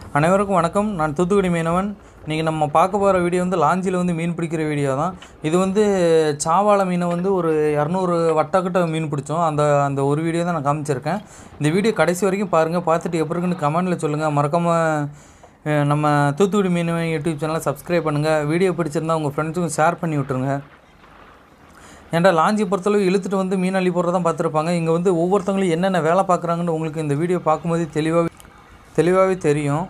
அனைவருக்கும் வணக்கம் நான் தூத்துக்குடி மீனவன் இன்றைக்கி நம்ம பார்க்க போகிற வீடியோ வந்து லாஞ்சியில் வந்து மீன் பிடிக்கிற வீடியோ தான் இது வந்து சாவாளை மீனை வந்து ஒரு இரநூறு வட்டக்கிட்ட மீன் பிடிச்சோம் அந்த அந்த ஒரு வீடியோ தான் நான் காமிச்சிருக்கேன் இந்த வீடியோ கடைசி வரைக்கும் பாருங்கள் பார்த்துட்டு எப்படி இருக்குன்னு கமெண்ட்டில் சொல்லுங்கள் மறக்காமல் நம்ம தூத்துக்குடி மீனவன் யூடியூப் சேனலை சப்ஸ்கிரைப் பண்ணுங்கள் வீடியோ பிடிச்சிருந்தா உங்கள் ஃப்ரெண்ட்ஸுக்கும் ஷேர் பண்ணி விட்ருங்க ஏன்டா லாஞ்சி பொறுத்தளவு இழுத்துட்டு வந்து மீன் அள்ளி போடுறதான் பார்த்துருப்பாங்க இங்கே வந்து ஒவ்வொருத்தவங்களும் என்னென்ன வேலை பார்க்குறாங்கன்னு உங்களுக்கு இந்த வீடியோ பார்க்கும்போது தெளிவாகவே தெளிவாகவே தெரியும்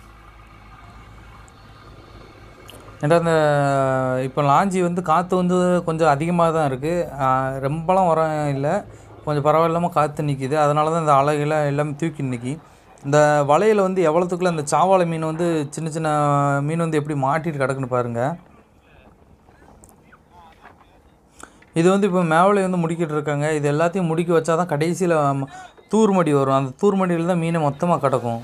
ஏன்டா இந்த இப்போ லாஞ்சி வந்து காற்று வந்து கொஞ்சம் அதிகமாக தான் இருக்குது ரொம்பலாம் வர இல்லை கொஞ்சம் பரவாயில்லாமல் காற்று நிற்கிது அதனால தான் இந்த அலைகளை எல்லாமே தூக்கி நிற்கி இந்த வலையில் வந்து எவ்வளோத்துக்குள்ள இந்த சாவாழை மீன் வந்து சின்ன சின்ன மீன் வந்து எப்படி மாட்டிட்டு கிடக்குன்னு பாருங்கள் இது வந்து இப்போ மேவலை வந்து முடிக்கிட்டு இருக்காங்க இது எல்லாத்தையும் முடிக்க வச்சா தான் கடைசியில் தூர்மடி வரும் அந்த தூர்மடியில் தான் மீனை மொத்தமாக கிடக்கும்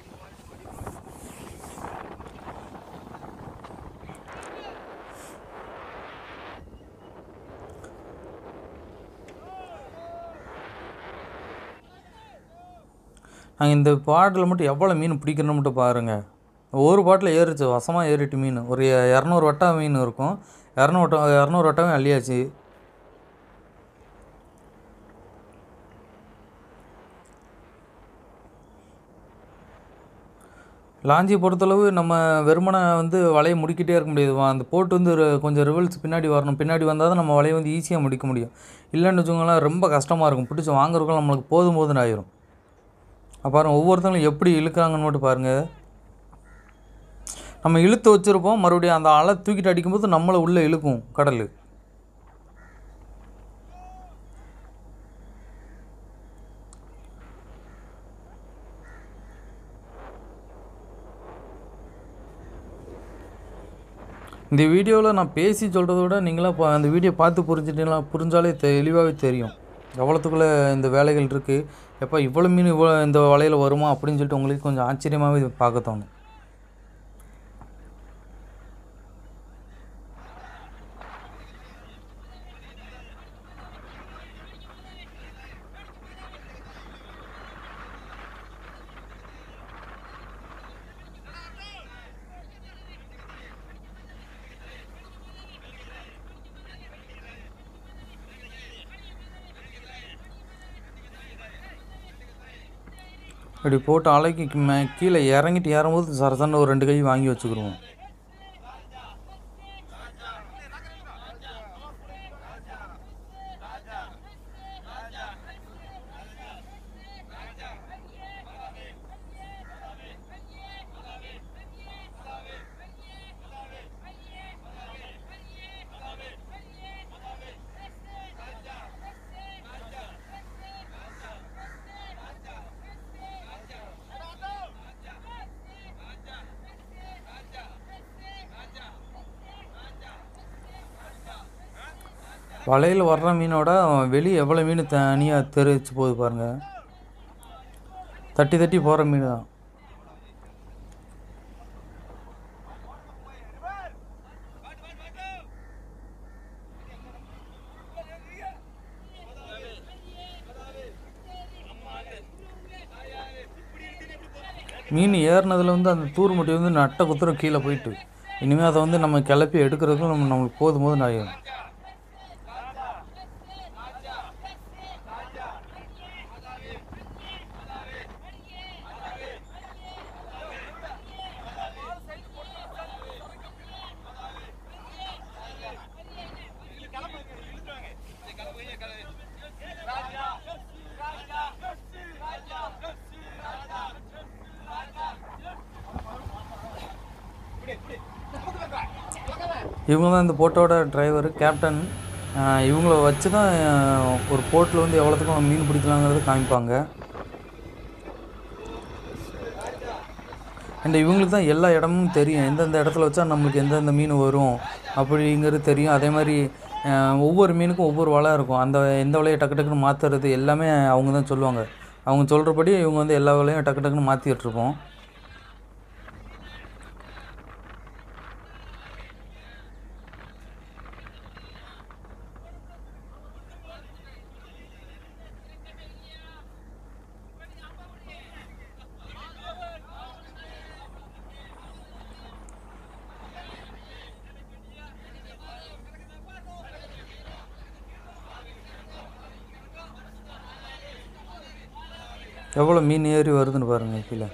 நாங்கள் இந்த பாட்டில் மட்டும் எவ்வளோ மீன் பிடிக்கணும்னு மட்டும் பாருங்கள் ஒரு பாட்டில் ஏறிச்சு வசமாக ஏறிட்டு மீன் ஒரு இரநூறு வட்டம் மீன் இருக்கும் இரநூறு வட்டம் இரநூறு வட்டமே அள்ளியாச்சு லாஞ்சி பொறுத்தளவு நம்ம வெறுமனை வந்து வலையை முடிக்கிட்டே இருக்க முடியாது வா- அந்த போட்டு வந்து ஒரு கொஞ்சம் ரிவல்ஸ் பின்னாடி வரணும் பின்னாடி வந்தால் தான் நம்ம வலையை வந்து ஈஸியாக முடிக்க முடியும் இல்லைன்னு வச்சுக்கோங்களேன் ரொம்ப கஷ்டமாக இருக்கும் பிடிச்சி வாங்குறதுக்குள்ள நம்மளுக்கு போதும் போதுன்னு ஆயிரும் அப்ப பாருங்க ஒவ்வொருத்தங்களும் எப்படி இழுக்கிறாங்கன்னு மட்டும் பாருங்கள் நம்ம இழுத்து வச்சுருப்போம் மறுபடியும் அந்த அலை தூக்கிட்டு அடிக்கும்போது நம்மளை உள்ளே இழுக்கும் கடல் இந்த வீடியோவில் நான் பேசி சொல்கிறத விட நீங்களாம் இப்போ அந்த வீடியோ பார்த்து புரிஞ்சுட்டீங்களா புரிஞ்சாலே தெளிவாகவே தெரியும் எவ்வளோத்துக்குள்ளே இந்த வேலைகள் இருக்குது எப்போ இவ்வளோ மீன் இவ்வளோ இந்த வலையில் வருமா அப்படின்னு சொல்லிட்டு உங்களுக்கு கொஞ்சம் ஆச்சரியமாகவே பார்க்க தோணும் இப்படி போட்டு அலைக்கு மே கீழே இறங்கிட்டு ஏறும்போது சரசன்னு ஒரு ரெண்டு கை வாங்கி வச்சுக்கிருவோம் வலையில் வர்ற மீனோட வெளியே எவ்வளோ மீன் தனியாக தெரிச்சு போகுது பாருங்கள் தட்டி தட்டி போகிற மீன் தான் மீன் ஏறினதுல வந்து அந்த தூர் முட்டி வந்து நட்ட குத்துற கீழே போயிட்டு இனிமேல் அதை வந்து நம்ம கிளப்பி எடுக்கிறதுக்கும் நம்ம நம்மளுக்கு போதும் போது நிறைய இவங்க தான் இந்த போட்டோட டிரைவர் கேப்டன் ஆஹ் இவங்கள வச்சு தான் ஆஹ் ஒரு போட்டில் வந்து எவ்வளோத்துக்கும் மீன் பிடிக்கலாங்கிறது காமிப்பாங்க அண்ட் இவங்களுக்கு தான் எல்லா இடமும் தெரியும் எந்தெந்த இடத்துல வச்சா நம்மளுக்கு எந்தெந்த மீன் வரும் அப்படிங்கிறது தெரியும் அதே மாதிரி ஆஹ் ஒவ்வொரு மீனுக்கும் ஒவ்வொரு வலை இருக்கும் அந்த எந்த வலையை டக்கு டக்குன்னு மாற்றுறது எல்லாமே அவங்க தான் சொல்லுவாங்க அவங்க சொல்கிறபடி இவங்க வந்து எல்லா வலையும் டக்கு டக்குன்னு மாற்றிட்டு இருப்போம் எவ்வளோ மீன் ஏறி வருதுன்னு பாருங்கள் கீழே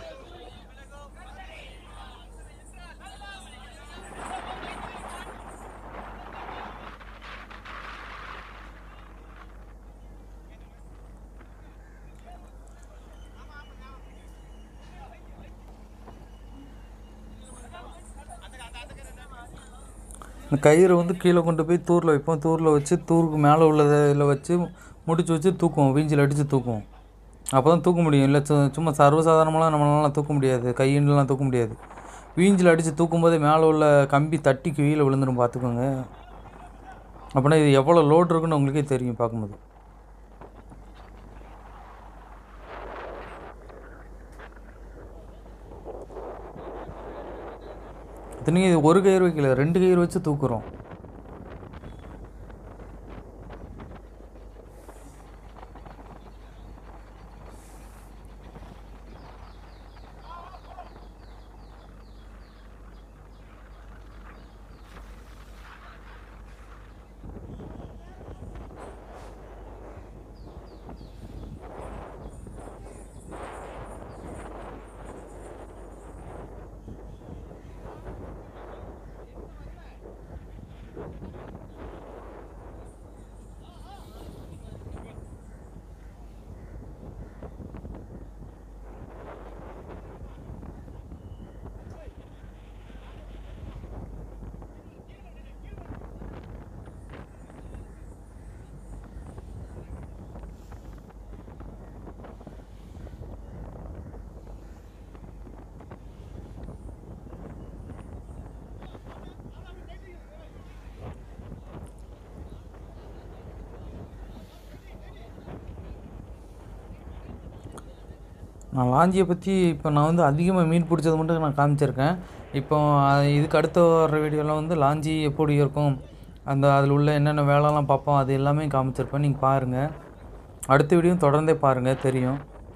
இந்த கயிறை வந்து கீழே கொண்டு போய் தூரில் வைப்போம் தூரில் வச்சு தூருக்கு மேலே உள்ளதில் வச்சு முடிச்சு வச்சு தூக்குவோம் வீஞ்சில் அடித்து தூக்குவோம் அப்போ தான் தூக்க முடியும் இல்லை சு சும்மா சர்வசாதாரணமெல்லாம் நம்மளால தூக்க முடியாது கையின்லாம் தூக்க முடியாது வீஞ்சில் அடித்து தூக்கும்போதே மேலே உள்ள கம்பி தட்டி கீழே விழுந்துடும் பார்த்துக்கோங்க அப்படின்னா இது எவ்வளோ லோட் இருக்குன்னு உங்களுக்கே தெரியும் பார்க்கும்போது இத்தனைக்கும் இது ஒரு கயிறு வைக்கல ரெண்டு கயிறு வச்சு தூக்குறோம் நான் லாஞ்சியை பற்றி இப்போ நான் வந்து அதிகமாக மீன் பிடிச்சது மட்டும் நான் காமிச்சிருக்கேன் இப்போ அஹ், இதுக்கு அடுத்த வர வீடியோவில் வந்து லாஞ்சி எப்படி இருக்கும் அந்த அதில் உள்ள என்னென்ன வேலைலாம் பார்ப்போம் அது எல்லாமே காமிச்சிருப்பேன் நீங்கள் பாருங்கள் அடுத்த வீடியோ தொடர்ந்தே பாருங்கள் தெரியும்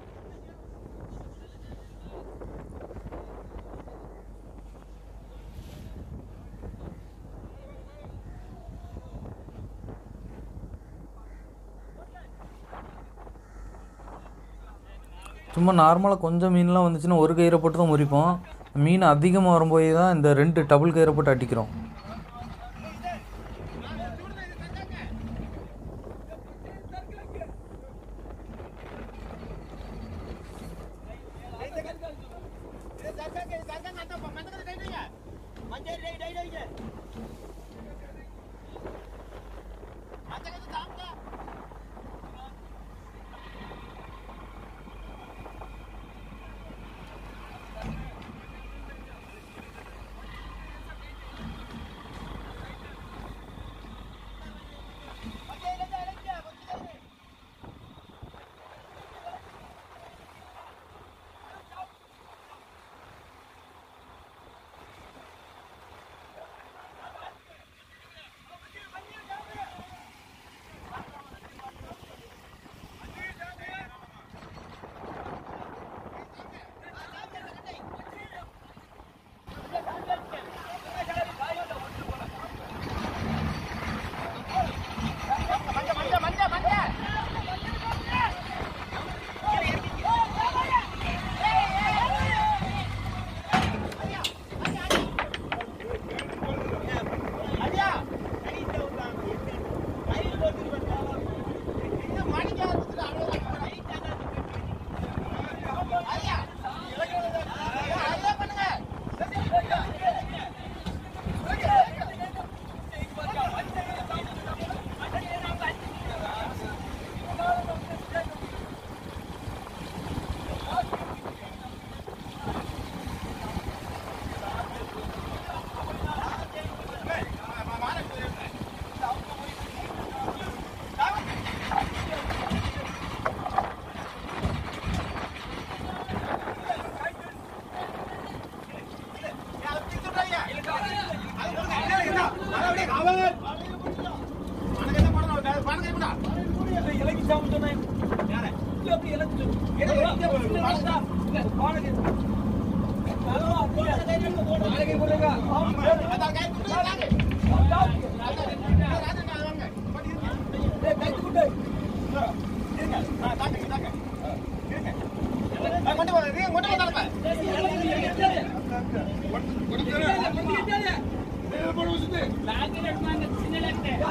சும்மா நார்மலாக கொஞ்சம் மீன்லாம் வந்துச்சுன்னா ஒரு கயிறை போட்டு தான் முறிப்போம் மீன் அதிகமாக வரும்போது தான் இந்த ரெண்டு டபுள் கயிறை போட்டு அடிக்கிறோம்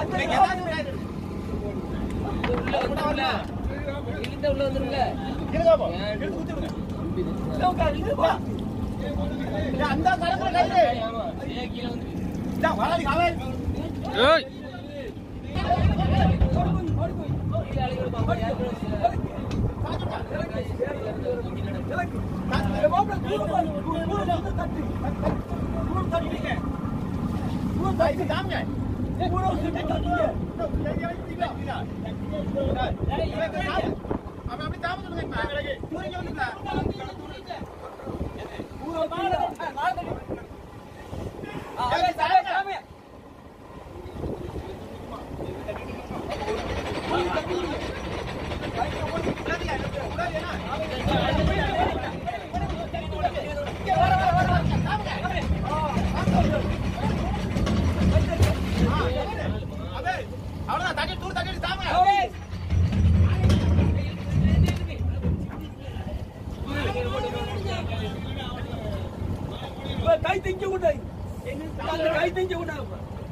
கை திங்க விட்டாய் கை திங்க விட்டாங்க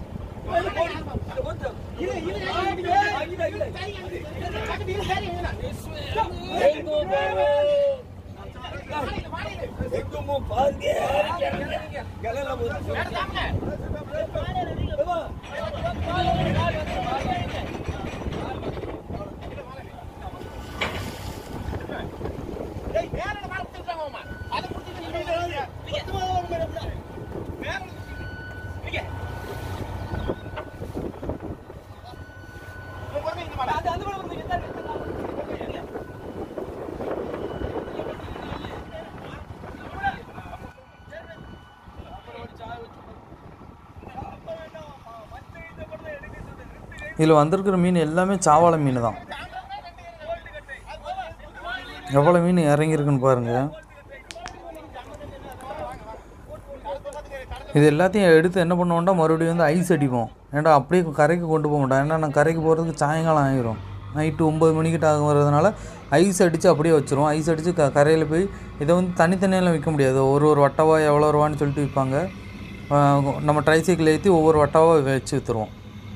இதில் வந்திருக்கிற மீன் எல்லாமே சாவாளை மீன் தான் எவ்வளோ மீன் இறங்கியிருக்குன்னு பாருங்கள் இது எல்லாத்தையும் எடுத்து என்ன பண்ணுவோம்னா மறுபடியும் வந்து ஐஸ் அடிப்போம் ஏன்டா அப்படியே கரைக்கு கொண்டு போக மாட்டோம் ஏன்னா நான் கரைக்கு போகிறதுக்கு சாயங்காலம் ஆகிரும் நைட்டு ஒம்பது மணிக்கிட்ட ஆகும் வரதுனால ஐஸ் அடித்து அப்படியே வச்சிருவோம் ஐஸ் அடித்து க கரையில் போய் இதை வந்து தனித்தனியெல்லாம் விற்க முடியாது ஒரு ஒரு வட்டவா எவ்வளோ ரூபான்னு சொல்லிட்டு விற்பாங்க ஆஹ் நம்ம ட்ரைசைக்கிள் ஏற்றி ஒவ்வொரு வட்டாவா வச்சு விற்றுருவோம்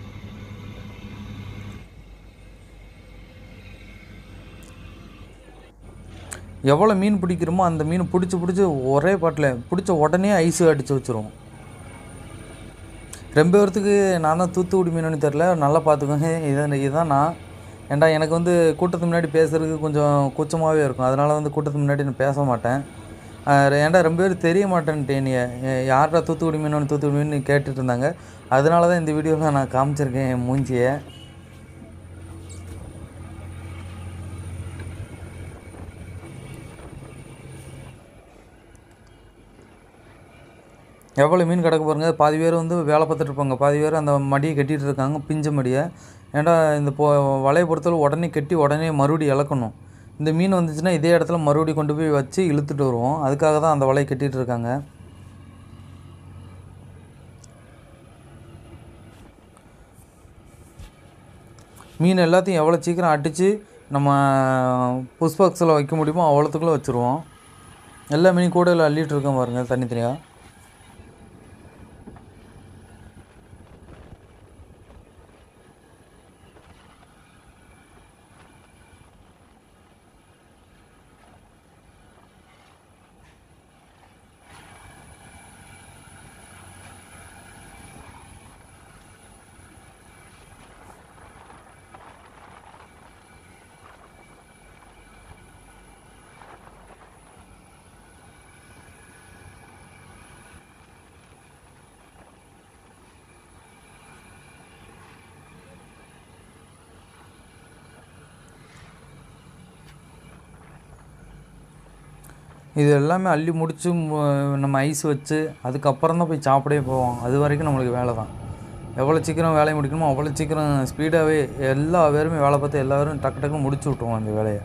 எவ்வளோ மீன் பிடிக்கிறோமோ அந்த மீன் பிடிச்சி பிடிச்சி ஒரே பாட்டில் பிடிச்ச உடனே ஐஸ் அடித்து வச்சுருவோம் ரொம்ப பேர்த்துக்கு நான் தான் தூத்துக்குடி மீனுன்னு தெரில நல்லா பார்த்துக்கோங்க இதான் இதுதான் நான் ஏன்டா எனக்கு வந்து கூட்டத்துக்கு முன்னாடி பேசுறதுக்கு கொஞ்சம் கூச்சமாகவே இருக்கும் அதனால் வந்து கூட்டத்துக்கு முன்னாடி நான் பேச மாட்டேன் ஆஹ் ஏன்டா ரொம்ப பேர் தெரிய மாட்டேன்ட்டே நீ யார்டா தூத்துக்குடி மீன் தூத்துக்குடி மீன் கேட்டுட்டு இருந்தாங்க அதனால தான் இந்த வீடியோவில் நான் காமிச்சிருக்கேன் என் மூஞ்சியை எவ்வளோ மீன் கிடக்க பாருங்க பாதி பேர் வந்து வேலை பார்த்துட்டு இருப்பாங்க பாதி பேர் அந்த மடியை கட்டிகிட்டு இருக்காங்க பிஞ்ச மடியை ஏன்டா இந்த பொ வலையை பொறுத்தவரை உடனே கட்டி உடனே மறுபடி இழக்கணும் இந்த மீன் வந்துச்சுன்னா இதே இடத்துல மறுபடி கொண்டு போய் வச்சு இழுத்துட்டு வருவோம் அதுக்காக தான் அந்த வலையை கட்டிகிட்டு இருக்காங்க மீன் எல்லாத்தையும் எவ்வளோ சீக்கிரம் அடித்து நம்ம புஷ் பாக்ஸில் வைக்க முடியுமோ அவ்வளோத்துக்குள்ளே வச்சுருவோம் எல்லா மீன் கூடையில் அள்ளிட்டு இருக்கோம் பாருங்க தனித்தனியாக இது எல்லாமே அள்ளி முடித்து நம்ம ஐஸ் வச்சு அதுக்கப்புறம் தான் போய் சாப்பிடவே போவோம் அது வரைக்கும் நம்மளுக்கு வேலை தான் எவ்வளோ சீக்கிரம் வேலையை முடிக்கணுமோ அவ்வளோ சீக்கிரம் ஸ்பீடாகவே எல்லா பேருமே வேலை பார்த்து எல்லா பேரும் டக்கு டக்குன்னு முடிச்சு விட்ருவோம் அந்த வேலையை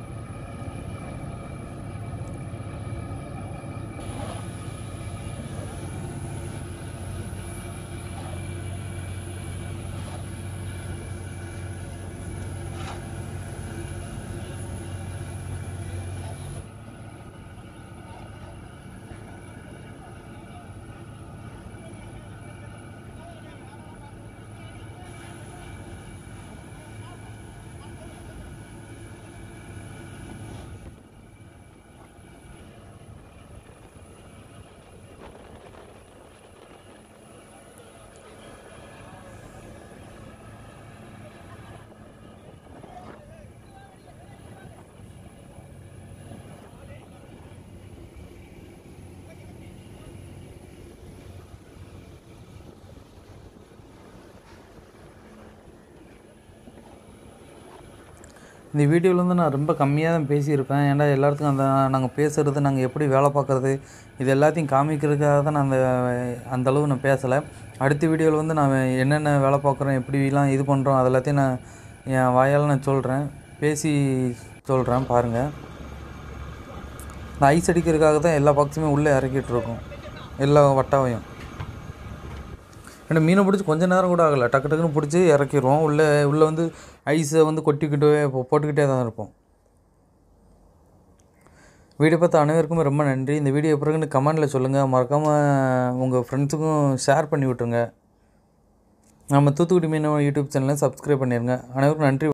இந்த வீடியோவில் வந்து நான் ரொம்ப கம்மியாக தான் பேசியிருப்பேன் ஏன்னா எல்லாத்துக்கும் அந்த நாங்கள் பேசுகிறது நாங்கள் எப்படி வேலை பார்க்குறது இது எல்லாத்தையும் காமிக்கிறதுக்காக தான் நான் அந்த அந்த அளவு நான் பேசலை அடுத்த வீடியோவில் வந்து நான் என்னென்ன வேலை பார்க்குறோம் எப்படிலாம் இது பண்ணுறோம் அது எல்லாத்தையும் நான் என் வாயால் நான் சொல்கிறேன் பேசி சொல்கிறேன் பாருங்கள் இந்த ஐஸ் அடிக்கிறதுக்காக தான் எல்லா பாக்ஸுமே உள்ளே இறக்கிட்டு இருக்கோம் எல்லா வட்டாவையும் ஏன்னா மீனை பிடிச்சி கொஞ்ச நேரம் கூட ஆகலை டக்கு டக்குன்னு பிடிச்சி இறக்கிடுவோம் உள்ளே உள்ளே வந்து ஐஸை வந்து கொட்டிக்கிட்டே போ- போட்டுக்கிட்டே தான் இருப்போம் வீடியோ பார்த்த அனைவருக்கும் ரொம்ப நன்றி இந்த வீடியோ பிறகுன்னு கமெண்டில் சொல்லுங்கள் மறக்காமல் உங்கள் ஃப்ரெண்ட்ஸுக்கும் ஷேர் பண்ணி விட்ருங்க நம்ம தூத்துக்குடி மீனவ யூடியூப் சேனலை சப்ஸ்கிரைப் பண்ணிடுங்க அனைவருக்கும் நன்றி